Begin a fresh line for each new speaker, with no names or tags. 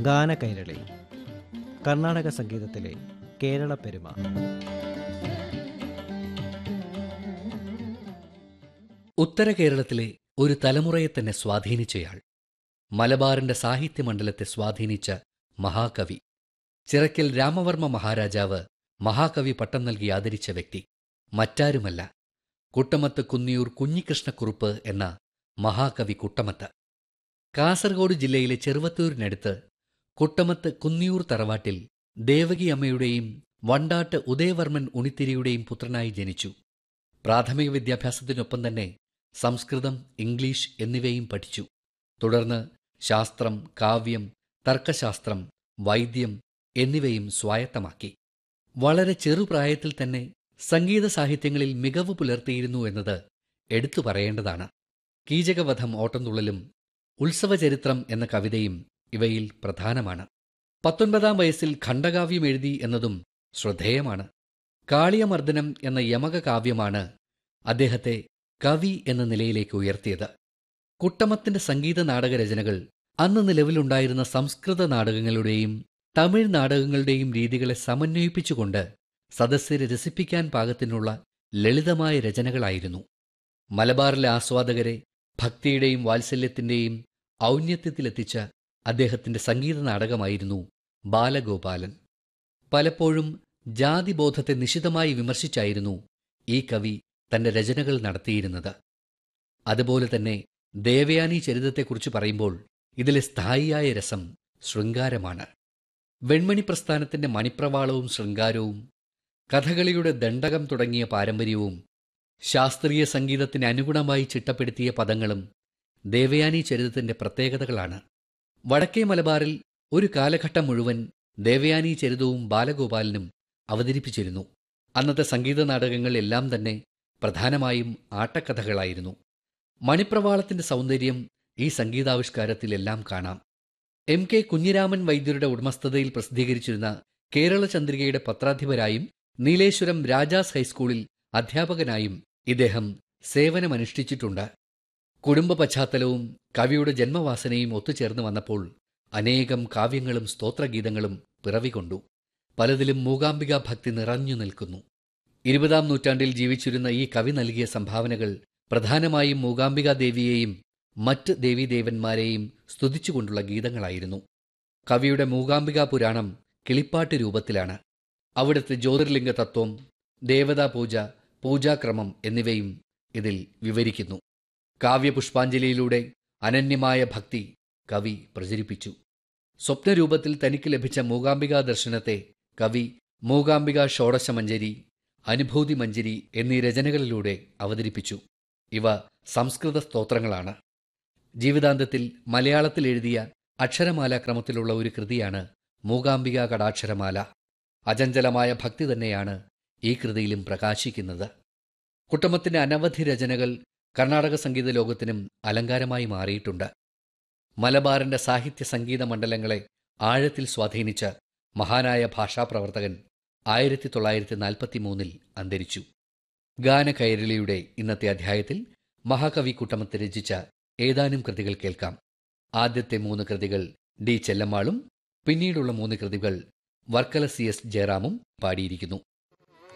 ഗാനകൈരളി കർണാടക സംഗീതത്തിലെ കേരള പെരുമ
ഉത്തര കേരളത്തിലെ ഒരു തലമുറയെ തന്നെ സ്വാധീനിച്ചയാൾ മലബാറിന്റെ സാഹിത്യമണ്ഡലത്തെ സ്വാധീനിച്ച മഹാകവി ചിറക്കൽ രാമവർമ്മ മഹാരാജാവ് മഹാകവി പട്ടം നൽകി ആദരിച്ച വ്യക്തി മറ്റാരുമല്ല കുട്ടമത്ത് കുന്നിയൂർ കുഞ്ഞികൃഷ്ണക്കുറുപ്പ് എന്ന മഹാകവി കുട്ടമത്ത് കാസർഗോഡ് ജില്ലയിലെ ചെറുവത്തൂരിനടുത്ത് കുട്ടമത്ത് കുന്നിയൂർ തറവാട്ടിൽ ദേവകി അമ്മയുടെയും വണ്ടാട്ട് ഉദയവർമ്മൻ ഉണിത്തിരിയുടെയും പുത്രനായി ജനിച്ചു പ്രാഥമിക വിദ്യാഭ്യാസത്തിനൊപ്പം തന്നെ സംസ്കൃതം ഇംഗ്ലീഷ് എന്നിവയും പഠിച്ചു തുടർന്ന് ശാസ്ത്രം കാവ്യം തർക്കശാസ്ത്രം വൈദ്യം എന്നിവയും സ്വായത്തമാക്കി വളരെ ചെറുപ്രായത്തിൽ തന്നെ സംഗീത സാഹിത്യങ്ങളിൽ മികവ് പുലർത്തിയിരുന്നു എന്നത് എടുത്തു പറയേണ്ടതാണ് കീചകവധം ഓട്ടംതുള്ളലും ഉത്സവചരിത്രം എന്ന കവിതയും ഇവയിൽ പ്രധാനമാണ് പത്തൊൻപതാം വയസ്സിൽ ഖണ്ഡകാവ്യം എഴുതി എന്നതും ശ്രദ്ധേയമാണ് കാളിയമർദ്ദനം എന്ന യമക കാവ്യമാണ് അദ്ദേഹത്തെ കവി എന്ന നിലയിലേക്ക് ഉയർത്തിയത് കുട്ടമത്തിന്റെ സംഗീത നാടകരചനകൾ അന്ന് നിലവിലുണ്ടായിരുന്ന സംസ്കൃത നാടകങ്ങളുടെയും തമിഴ് നാടകങ്ങളുടെയും രീതികളെ സമന്വയിപ്പിച്ചുകൊണ്ട് സദസ്യരെ രസിപ്പിക്കാൻ പാകത്തിനുള്ള ലളിതമായ രചനകളായിരുന്നു മലബാറിലെ ആസ്വാദകരെ ഭക്തിയുടെയും വാത്സല്യത്തിന്റെയും ഔന്നത്യത്തിലെത്തിച്ച അദ്ദേഹത്തിന്റെ സംഗീത നാടകമായിരുന്നു ബാലഗോപാലൻ പലപ്പോഴും ജാതിബോധത്തെ നിശിതമായി വിമർശിച്ചായിരുന്നു ഈ കവി തന്റെ രചനകൾ നടത്തിയിരുന്നത് അതുപോലെ തന്നെ ദേവയാനി ചരിതത്തെക്കുറിച്ച് പറയുമ്പോൾ ഇതിലെ സ്ഥായിയായ രസം ശൃംഗാരമാണ് വെൺമണി പ്രസ്ഥാനത്തിന്റെ മണിപ്രവാളവും ശൃംഗാരവും കഥകളിയുടെ ദണ്ഡകം തുടങ്ങിയ പാരമ്പര്യവും ശാസ്ത്രീയ സംഗീതത്തിന് അനുഗുണമായി ചിട്ടപ്പെടുത്തിയ പദങ്ങളും ദേവയാനി ചരിതത്തിന്റെ പ്രത്യേകതകളാണ് വടക്കേ മലബാറിൽ ഒരു കാലഘട്ടം മുഴുവൻ ദേവയാനി ചരിതവും ബാലഗോപാലനും അവതരിപ്പിച്ചിരുന്നു അന്നത്തെ സംഗീത നാടകങ്ങൾ എല്ലാം തന്നെ പ്രധാനമായും ആട്ടക്കഥകളായിരുന്നു മണിപ്രവാളത്തിന്റെ സൗന്ദര്യം ഈ സംഗീതാവിഷ്കാരത്തിലെല്ലാം കാണാം എം കെ കുഞ്ഞിരാമൻ വൈദ്യരുടെ ഉടമസ്ഥതയിൽ പ്രസിദ്ധീകരിച്ചിരുന്ന കേരള ചന്ദ്രികയുടെ പത്രാധിപരായും നീലേശ്വരം രാജാസ് ഹൈസ്കൂളിൽ അധ്യാപകനായും ഇദ്ദേഹം സേവനമനുഷ്ഠിച്ചിട്ടുണ്ട് കുടുംബ പശ്ചാത്തലവും കവിയുടെ ജന്മവാസനയും ഒത്തുചേർന്ന് വന്നപ്പോൾ അനേകം കാവ്യങ്ങളും സ്തോത്രഗീതങ്ങളും പിറവികൊണ്ടു പലതിലും മൂകാംബിക ഭക്തി നിറഞ്ഞു നിൽക്കുന്നു ഇരുപതാം നൂറ്റാണ്ടിൽ ജീവിച്ചിരുന്ന ഈ കവി നൽകിയ സംഭാവനകൾ പ്രധാനമായും മൂകാംബിക ദേവിയെയും മറ്റ് ദേവീദേവന്മാരെയും സ്തുതിച്ചുകൊണ്ടുള്ള ഗീതങ്ങളായിരുന്നു കവിയുടെ മൂകാംബിക പുരാണം കിളിപ്പാട്ട് രൂപത്തിലാണ് അവിടുത്തെ ജ്യോതിർലിംഗ തത്വം ദേവതാ പൂജ പൂജാക്രമം എന്നിവയും ഇതിൽ വിവരിക്കുന്നു കാവ്യപുഷ്പാഞ്ജലിയിലൂടെ അനന്യമായ ഭക്തി കവി പ്രചരിപ്പിച്ചു സ്വപ്നരൂപത്തിൽ തനിക്ക് ലഭിച്ച മൂകാംബിക ദർശനത്തെ കവി മൂകാംബിക ഷോഡശമഞ്ജരി അനുഭൂതി മഞ്ജരി എന്നീ രചനകളിലൂടെ അവതരിപ്പിച്ചു ഇവ സംസ്കൃത സ്തോത്രങ്ങളാണ് ജീവിതാന്തത്തിൽ മലയാളത്തിൽ എഴുതിയ അക്ഷരമാല ക്രമത്തിലുള്ള ഒരു കൃതിയാണ് മൂകാംബിക കടാക്ഷരമാല അചഞ്ചലമായ ഭക്തി തന്നെയാണ് ഈ കൃതിയിലും പ്രകാശിക്കുന്നത് കുട്ടമത്തിന്റെ അനവധി രചനകൾ കർണാടക സംഗീത ലോകത്തിനും അലങ്കാരമായി മാറിയിട്ടുണ്ട് മലബാറിന്റെ സാഹിത്യ സംഗീത മണ്ഡലങ്ങളെ ആഴത്തിൽ സ്വാധീനിച്ച മഹാനായ ഭാഷാപ്രവർത്തകൻ ആയിരത്തി തൊള്ളായിരത്തി നാൽപ്പത്തി മൂന്നിൽ അന്തരിച്ചു ഗാനകൈരളിയുടെ ഇന്നത്തെ അധ്യായത്തിൽ മഹാകവി കുട്ടമത്ത് രചിച്ച ഏതാനും കൃതികൾ കേൾക്കാം ആദ്യത്തെ മൂന്ന് കൃതികൾ ഡി ചെല്ലമ്മാളും പിന്നീടുള്ള മൂന്ന് കൃതികൾ വർക്കല സി എസ് ജയറാമും പാടിയിരിക്കുന്നു